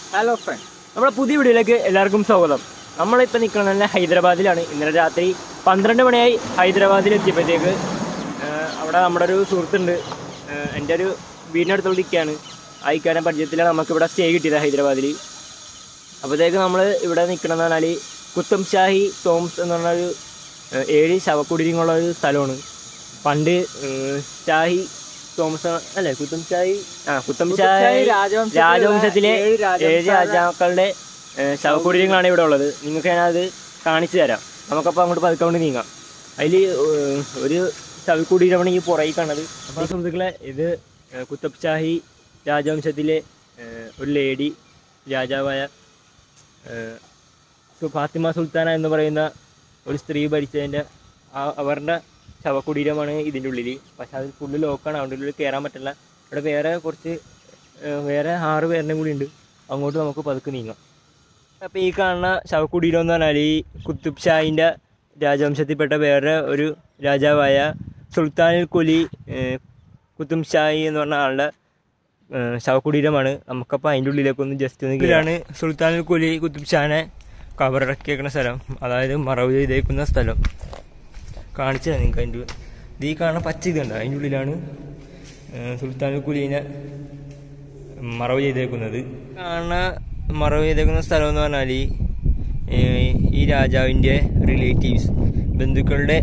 Hello friend നമ്മുടെ പുതിയ വീഡിയോയിലേക്ക് എല്ലാവർക്കും സ്വാഗതം നമ്മളിപ്പോൾ നിൽക്കുന്നത് തന്നെ ഹൈദരാബാദിലാണ് ഇന്നലെ രാത്രി പന്ത്രണ്ട് മണിയായി ഹൈദരാബാദിൽ എത്തിയപ്പോഴത്തേക്ക് ആഹ് അവിടെ നമ്മുടെ ഒരു സുഹൃത്തുണ്ട് ആഹ് എൻ്റെ ഒരു വീടിനടുത്തോട്ട് നിൽക്കുകയാണ് ആ ഇക്കാരൻ പരിചയത്തിലാണ് നമുക്കിവിടെ സ്റ്റേ കിട്ടിയത് ഹൈദരാബാദിൽ അപ്പോഴത്തേക്ക് നമ്മൾ ഇവിടെ നിൽക്കണമെന്ന് പറഞ്ഞാൽ കുത്തം ഷാഹി തോംസ് എന്ന് പറഞ്ഞൊരു ആഹ് ഏഴ് ശവക്കുടിരിങ്ങളുള്ള ഒരു സ്ഥലമാണ് പണ്ട് ആഹ് ഷാഹി തോമസ് അല്ലേ കുത്തം ഷാഹി ആ കുത്തം ഷാഹി രാജവംശത്തിലുള്ള രാജവംശത്തിലെ ഏഴ് ഏഴ് രാജവംശ- രാജാക്കളുടെ ഏഹ്, ശവകുടീരങ്ങളാണ് ഇവിടെ ഉള്ളത് നിങ്ങൾക്ക് ഞാനത് കാണിച്ചു തരാം നമുക്കപ്പോൾ അങ്ങോട്ട് പതുക്കെ കൊണ്ട് നീങ്ങാം അതിൽ ഒരു ശവകുടീരമാണ് ഈ പുറകിൽ കാണുന്നത് അപ്പോൾ സുഹൃത്തുക്കളെ ഇത് ഏഹ്, കുത്തബ് ഷാഹി രാജവംശത്തിലെ ഏഹ്, ഒരു ലേഡി രാജാവായ ഏഹ്, സു- ഫാത്തിമ സുൽത്താന എന്ന് പറയുന്ന ഒരു സ്ത്രീ ഭരിച്ചതിൻ്റെ ആ അവരുടെ ശവകുടീരമാണ് ഇതിൻ്റെ ഉള്ളിൽ പക്ഷെ അത് ഫുള്ള് ലോക്കാണ് അവിടെ ഉള്ളിൽ കയറാൻ പറ്റില്ല ഇവിടെ വേറെ കുറച്ച് ഏഹ്, വേറെ ആറ് പേരുടെ കൂടി ഉണ്ട് അങ്ങോട്ട് നമുക്ക് പതുക്കെ നീങ്ങാം അപ്പോൾ ഈ കാണുന്ന ശവകുടീരം എന്ന് പറഞ്ഞാൽ ഈ കുത്തുബ് ഷാഹിൻ്റെ രാജവംശത്തിൽപ്പെട്ട വേറെ ഒരു രാജാവായ സുൽത്താനുൽ കുലി ഏഹ്, കുത്തുബ് ഷാഹി എന്ന് പറഞ്ഞ ആളുടെ ഏഹ്, ശവകുടീരമാണ് നമുക്കപ്പോൾ അതിൻ്റെ ഉള്ളിലേക്ക് ഒന്ന് ജസ്റ്റ് ഒന്ന് ഇതിലാണ് സുൽത്താനുൽ കുലി കുത്തുബ് ഷാനെ കബറിറക്കിയേക്കുന്ന സ്ഥലം അതായത് മറവ് ചെയ്തേക്കുന്ന സ്ഥലം കാണിച്ചു തരാം നിങ്ങൾക്ക് അതിൻ്റെ ഇത് ഈ കാണുന്ന പച്ച ഇതുണ്ട് അതിൻ്റെ ഉള്ളിലാണ് ഏഹ്, സുൽത്താനുൽ കുലീനെ മറവ് ചെയ്തേക്കുന്നത് കാണുന്ന മറവ് ചെയ്തേക്കുന്ന സ്ഥലം എന്ന് പറഞ്ഞാൽ ഈ- ഈ രാജാവിൻ്റെ റിലേറ്റീവ്സ് ബന്ധുക്കളുടെ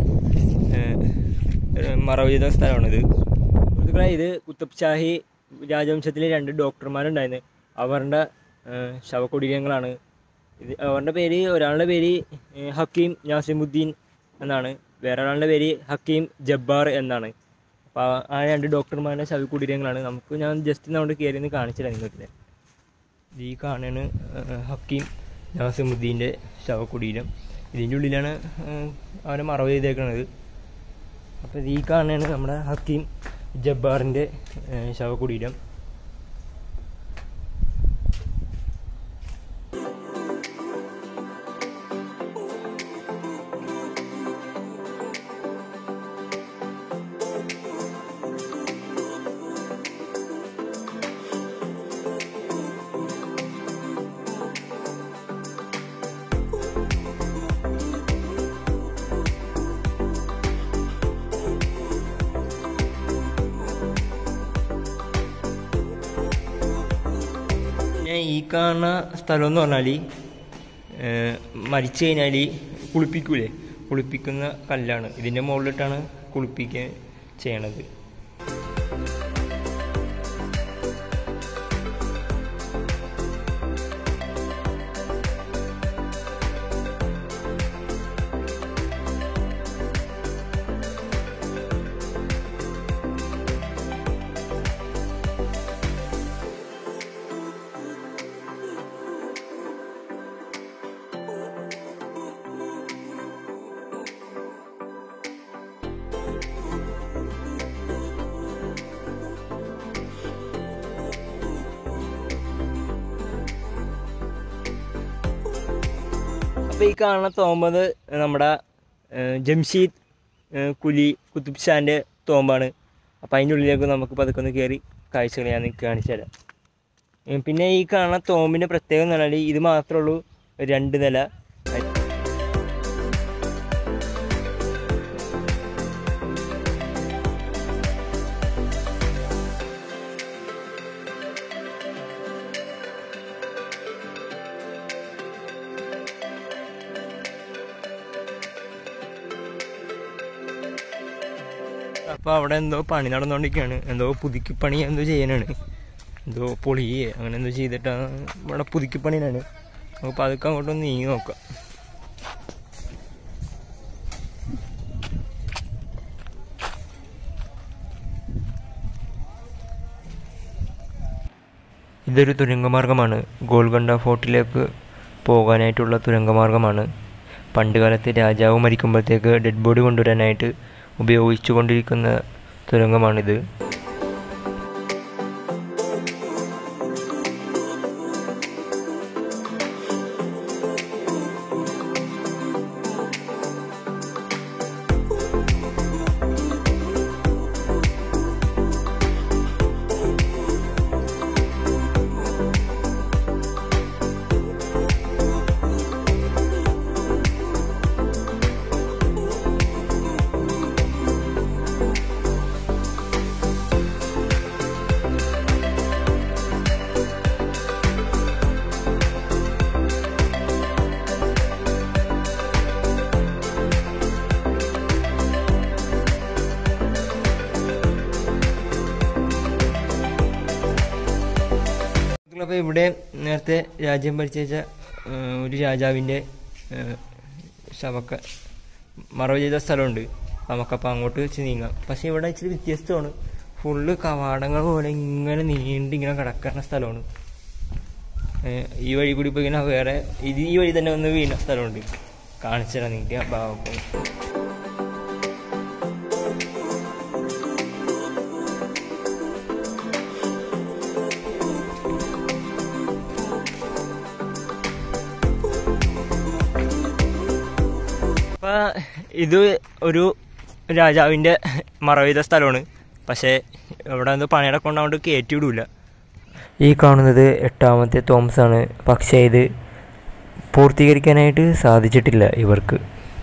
ഏഹ്, മറവ് ചെയ്ത സ്ഥലമാണിത് സുഹൃത്തുക്കളെ ഇത് കുത്തബ് ഷാഹി രാജവംശത്തിലെ രണ്ട് ഡോക്ടർമാരുണ്ടായിരുന്നു അവരുടെ ഏഹ്, ശവകുടീരങ്ങളാണ് ഇത് അവരുടെ പേര് ഒരാളുടെ പേര് ഏഹ്, ഹക്കീം നാസിമുദ്ദീൻ എന്നാണ് വേറെ ഒരാളുടെ പേര് ഹക്കീം ജബ്ബാർ എന്നാണ് അപ്പോൾ ആ രണ്ട് ഡോക്ടർമാരുടെ ശവകുടീരങ്ങളാണ് നമുക്ക് ഞാൻ ജസ്റ്റ് നമ്മൾ കയറി ഒന്ന് കാണിച്ചു തരാം നിങ്ങൾക്ക് ഇത് ഈ കാണാണ് ഹക്കീം നാസിമുദ്ദീൻ്റെ ശവകുടീരം ഇതിൻ്റെ ഉള്ളിലാണ് ഏഹ്, അവനെ മറവ് ചെയ്തേക്കുന്നത് അപ്പോൾ ഇത് ഈ കാണാണ് നമ്മുടെ ഹക്കീം ജബ്ബാറിൻ്റെ ഏഹ്, ശവകുടീരം പിന്നെ ഈ കാണുന്ന സ്ഥലം എന്ന് പറഞ്ഞാൽ മരിച്ചു കഴിഞ്ഞാൽ കുളിപ്പിക്കൂലേ കുളിപ്പിക്കുന്ന കല്ലാണ് ഇതിൻ്റെ മുകളിലിട്ടാണ് കുളിപ്പിക്കാൻ ചെയ്യണത് അപ്പോൾ ഈ കാണുന്ന തോമ്പത് നമ്മുടെ ഏഹ്, ജംഷീദ് ഏഹ്, കുലി കുത്തുബ് ഷാൻ്റെ തോമ്പാണ് അപ്പോൾ അതിൻ്റെ ഉള്ളിലേക്ക് നമുക്ക് പതുക്കെ ഒന്ന് കയറി കാഴ്ചകൾ ഞാൻ നിങ്ങൾക്ക് കാണിച്ചു തരാം ഏഹ്, പിന്നെ ഈ കാണുന്ന തോമ്പിൻ്റെ പ്രത്യേകത എന്ന് പറഞ്ഞാൽ ഇത് മാത്രമേ ഉള്ളൂ രണ്ട് നില അപ്പോൾ അവിടെ എന്തോ പണി നടന്നുകൊണ്ടിരിക്കുകയാണ് എന്തോ പുതുക്കിപ്പണി എന്തോ ചെയ്യാനാണ് എന്തോ പൊളിയേ അങ്ങനെ എന്തോ ചെയ്തിട്ടാണ് ഇവിടെ പുതുക്കിപ്പണിയാണ് അപ്പോൾ അതൊക്കെ അങ്ങോട്ടൊന്ന് നീങ്ങി നോക്കാം ഇതൊരു തുരങ്കമാർഗമാണ് ഗോൾക്കൊണ്ട ഫോർട്ടിലേക്ക് പോകാനായിട്ടുള്ള തുരങ്കമാർഗമാണ് പണ്ടുകാലത്ത് രാജാവ് മരിക്കുമ്പോഴത്തേക്ക് ഡെഡ് ബോഡി കൊണ്ടുവരാനായിട്ട് ഉപയോഗിച്ചു കൊണ്ടിരിക്കുന്ന തുരങ്കമാണിത് നമുക്കപ്പോൾ ഇവിടെ നേരത്തെ രാജ്യം ഭരിച്ച ഒരു രാജാവിൻ്റെ ശവക്ക മറവ് ചെയ്ത സ്ഥലമുണ്ട് നമുക്കപ്പോൾ അങ്ങോട്ട് വെച്ച് നീങ്ങാം പക്ഷേ ഇവിടെ ഇച്ചിരി വ്യത്യസ്തമാണ് ഫുള്ള് കവാടങ്ങൾ പോലെ ഇങ്ങനെ നീണ്ട് ഇങ്ങനെ കിടക്കുന്ന സ്ഥലമാണ് ഏഹ് ഈ വഴി കൂടി ഇപ്പോൾ ഇങ്ങനെ വേറെ ഇത് ഈ വഴി തന്നെ ഒന്ന് വീണ സ്ഥലമുണ്ട് കാണിച്ചു തരാം നിങ്ങൾക്ക് ആ ഭാഗമൊക്കെ അപ്പൊ ഇത് ഒരു രാജാവിന്റെ മറവ് ചെയ്ത സ്ഥലമാണ് പക്ഷേ ഇവിടെ എന്തോ പണിയുടെ കൊണ്ടാണ്ട് കയറ്റിവിടൂല ഈ കാണുന്നത് എട്ടാമത്തെ തോമസ് ആണ് പക്ഷേ ഇത് പൂർത്തീകരിക്കാനായിട്ട് സാധിച്ചിട്ടില്ല ഇവർക്ക്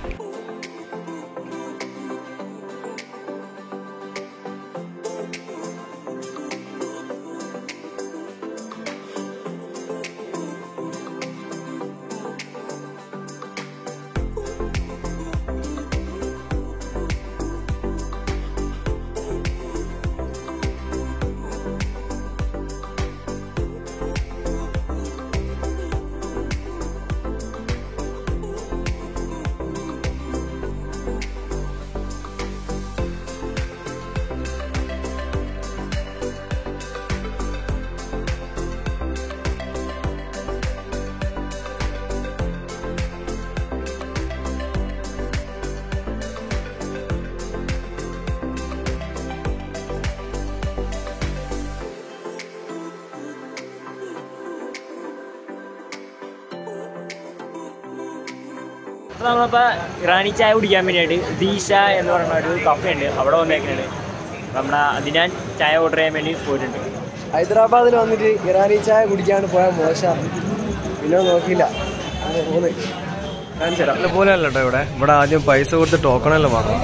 അപ്പോൾ നമ്മളിപ്പോൾ ഇറാനി ചായ കുടിക്കാൻ വേണ്ടിയിട്ട് ദീശ എന്ന് പറയുന്ന ഒരു കഫേ ഉണ്ട് അവിടെ വന്നേക്കുന്നുണ്ട് നമ്മുടെ അതിനാൻ ചായ ഓർഡർ ചെയ്യാൻ വേണ്ടി പോയിട്ടുണ്ട് ഹൈദരാബാദിൽ വന്നിട്ട് ഇറാനി ചായ കുടിക്കാണ്ട് പോയാൽ മോശം പിന്നെ നോക്കിയില്ല അങ്ങനെ പോന്ന് കാണിച്ചു തരാം അല്ല പോലെ അല്ല കേട്ടോ ഇവിടെ ഇവിടെ ആദ്യം പൈസ കൊടുത്ത് ടോക്കണല്ലോ വാങ്ങും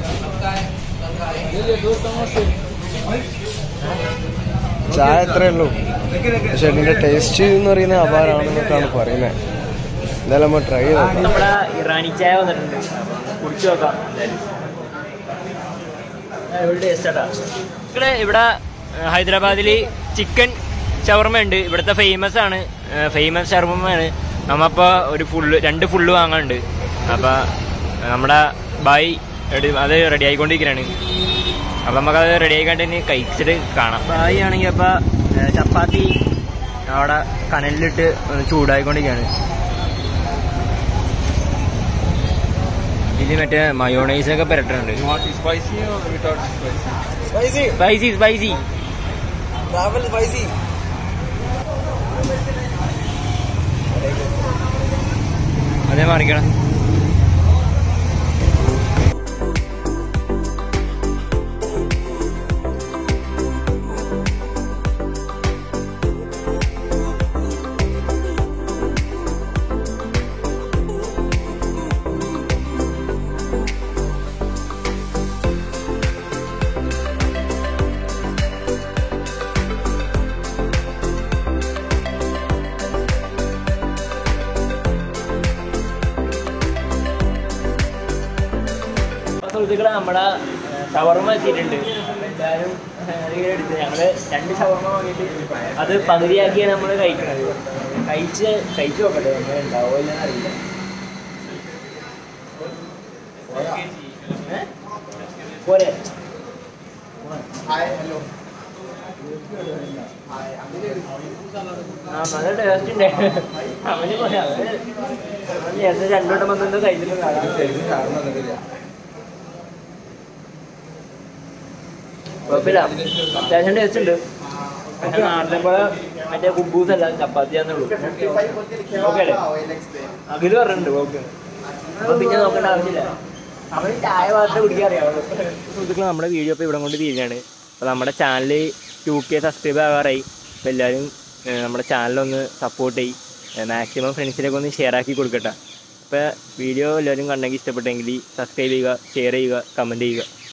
ചായ എത്രയേ ഉള്ളൂ പക്ഷെ ഇതിന്റെ ടേസ്റ്റ് എന്ന് പറയുന്നത് അപാരമാണെന്നൊക്കെയാണ് പറയുന്നത് എന്തായാലും നമ്മൾ ട്രൈ ചെയ്ത് നോക്കാം നമ്മുടെ ഇറാനി ചായ വന്നിട്ടുണ്ട് അപ്പോൾ കുടിച്ചു നോക്കാം എന്തായാലും ഇവിടെ ടേസ്റ്റ് ആട്ടാ ഇവിടെ ഇവിടെ ഹൈദരാബാദിൽ ചിക്കൻ ഷവർമ ഉണ്ട് ഇവിടുത്തെ ഫേമസ് ആണ് ഫേമസ് ഷവർമയാണ് നമ്മപ്പോൾ ഒരു ഫുള്ള് രണ്ട് ഫുള്ള് വാങ്ങാനുണ്ട് അപ്പോൾ നമ്മുടെ ബായി എടി- അത് റെഡി ആയിക്കൊണ്ടിരിക്കുകയാണ് അപ്പം നമുക്കത് റെഡി ആയിക്കണ്ട് ഇനി കഴിച്ചിട്ട് കാണാം ബായി ആണെങ്കിൽ അപ്പോൾ ചപ്പാത്തി അവിടെ കനലിലിട്ട് ഒന്ന് ചൂടായിക്കൊണ്ടിരിക്കുകയാണ് ഇതിൽ മറ്റേ മയോണൈസ് ഒക്കെ പുരട്ടുന്നുണ്ട് spicy spicy spicy travel spicy അതേ മാറിക്കണം സുഹൃത്തുക്കളെ നമ്മുടെ ഷവർമ എത്തിയിട്ടുണ്ട് അപ്പൊ എന്തായാലും ഏഹ്, ഇതിങ്ങനെ എടുത്ത് ഞങ്ങള് രണ്ട് ഷവർമ വാങ്ങിയിട്ട് അത് പകുതിയാക്കിയാണ് നമ്മൾ കഴിക്കണത് കഴിച്ച് കഴിച്ചു നോക്കട്ടെ എങ്ങനെ ഉണ്ടാവോ ഇല്ലെന്ന് അറിയില്ല ഏ? പോരെ ആ നല്ല ടേസ്റ്റ് ഉണ്ട് അവന് പോലെ അവന് അവൻ നേരത്തെ രണ്ടോട്ടം വന്നെന്തോ കഴിച്ചിട്ടുണ്ട് കുഴപ്പമില്ല അത്യാവശ്യം ടേസ്റ്റ് ഉണ്ട് പക്ഷെ നാട്ടിലെ പോലെ മറ്റേ കുബൂസ് അല്ല ചപ്പാത്തിയാന്നുള്ളൂ ഓക്കെ അല്ലേ അഖില് പറഞ്ഞിട്ടുണ്ട് ഓക്കെ അപ്പൊ പിന്നെ നോക്കേണ്ട ആവശ്യമില്ല അവന് ചായ മാത്രമേ കുടിക്കാൻ അറിയാവുള്ളൂ സുഹൃത്തുക്കൾ നമ്മുടെ വീഡിയോ ഇപ്പോൾ ഇവിടെ കൊണ്ട് തീരുകയാണ് അപ്പോൾ നമ്മുടെ ചാനൽ ടു കെ സബ്സ്ക്രൈബ് ആകാറായി അപ്പോൾ എല്ലാവരും ഏഹ്, നമ്മുടെ ചാനലൊന്ന് സപ്പോർട്ട് ചെയ്യും മാക്സിമം ഫ്രണ്ട്സിലേക്ക് ഒന്ന് ഷെയർ ആക്കി കൊടുക്കട്ടെ അപ്പോൾ വീഡിയോ എല്ലാവരും കണ്ടെങ്കിൽ ഇഷ്ടപ്പെട്ടെങ്കിൽ സബ്സ്ക്രൈബ് ചെയ്യുക ഷെയർ ചെയ്യുക കമൻറ്റ് ചെയ്യുക